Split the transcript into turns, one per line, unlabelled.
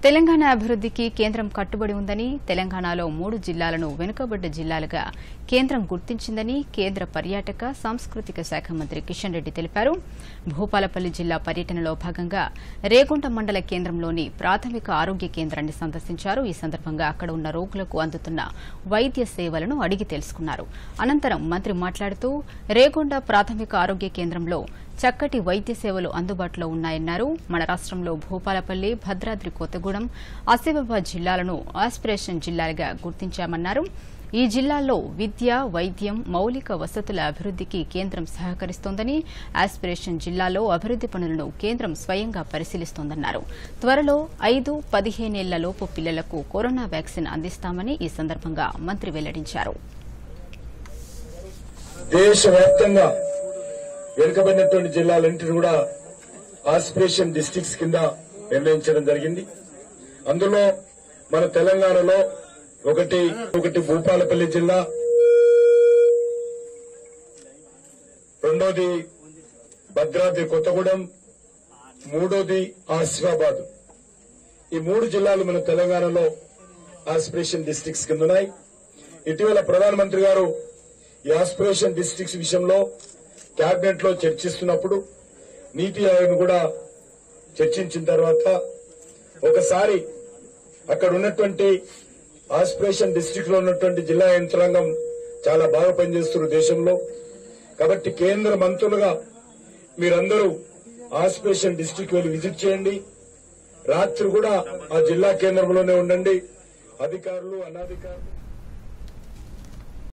తెలంగాణ అభివృద్ధికి కేంద్రం కట్టుబడి ఉందని తెలంగాణలో మూడు జిల్లాలను వెనుకబడ్డ జిల్లాలుగా కేంద్రం గుర్తించిందని కేంద్ర పర్యాటక సాంస్కృతిక శాఖ మంత్రి కిషన్ రెడ్డి తెలిపారు భూపాలపల్లి జిల్లా పర్యటనలో భాగంగా రేగుంట మండల కేంద్రంలోని ప్రాథమిక ఆరోగ్య కేంద్రాన్ని సందర్శించారు ఈ సందర్భంగా అక్కడ ఉన్న రోగులకు అందుతున్న వైద్య సేవలను అడిగి తెలుసుకున్నారు అనంతరం మంత్రి మాట్లాడుతూ రేగొండ ప్రాథమిక ఆరోగ్య కేంద్రంలో చక్కటి వైద్య సేవలు అందుబాటులో ఉన్నాయన్నారు మన రాష్ట్రంలో భూపాలపల్లి భద్రాద్రి కొత్తగూడెం ఆసిఫాబాద్ జిల్లాలను ఆస్పిరేషన్ జిల్లాలుగా గుర్తించామన్నారు ఈ జిల్లాల్లో విద్య వైద్యం మౌలిక వసతుల అభివృద్ధికి కేంద్రం సహకరిస్తోందని ఆస్పిరేషన్ జిల్లాలో అభివృద్ది పనులను కేంద్రం స్వయంగా పరిశీలిస్తోందన్నారు త్వరలో ఐదు పదిహేనేళ్ల లోపు పిల్లలకు కరోనా వ్యాక్సిన్ అందిస్తామని ఈ సందర్భంగా మంత్రి వెల్లడించారు
దేశవ్యాప్తంగా వెనుకబడినటువంటి జిల్లాలన్నింటినీ కూడా ఆస్పిరేషన్ డిస్టిక్స్ కింద నిర్ణయించడం జరిగింది అందులో మన తెలంగాణలో ఒకటి ఒకటి భూపాలపల్లి జిల్లా రెండోది భద్రాద్రి కొత్తగూడెం మూడోది ఆసిఫాబాద్ ఈ మూడు జిల్లాలు మన తెలంగాణలో ఆస్పిరేషన్ డిస్టిక్స్ కింద ఉన్నాయి ఇటీవల ప్రధానమంత్రి గారు ఈ ఆస్పిరేషన్ డిస్టిక్స్ విషయంలో కేబినెట్ లో చర్చిస్తున్నప్పుడు నీతి ఆయోగ్ కూడా చర్చించిన తర్వాత ఒకసారి అక్కడ ఉన్నటువంటి ఆస్పిరేషన్ డిస్టిక్ లో ఉన్నటువంటి జిల్లా యంత్రాంగం చాలా బాగా పనిచేస్తున్నారు దేశంలో కాబట్టి కేంద్ర మంత్రులుగా మీరందరూ ఆస్పిరేషన్ డిస్టిక్ వెళ్ళి విజిట్ చేయండి రాత్రి కూడా ఆ జిల్లా కేంద్రంలోనే ఉండండి అధికారులు అనధికారులు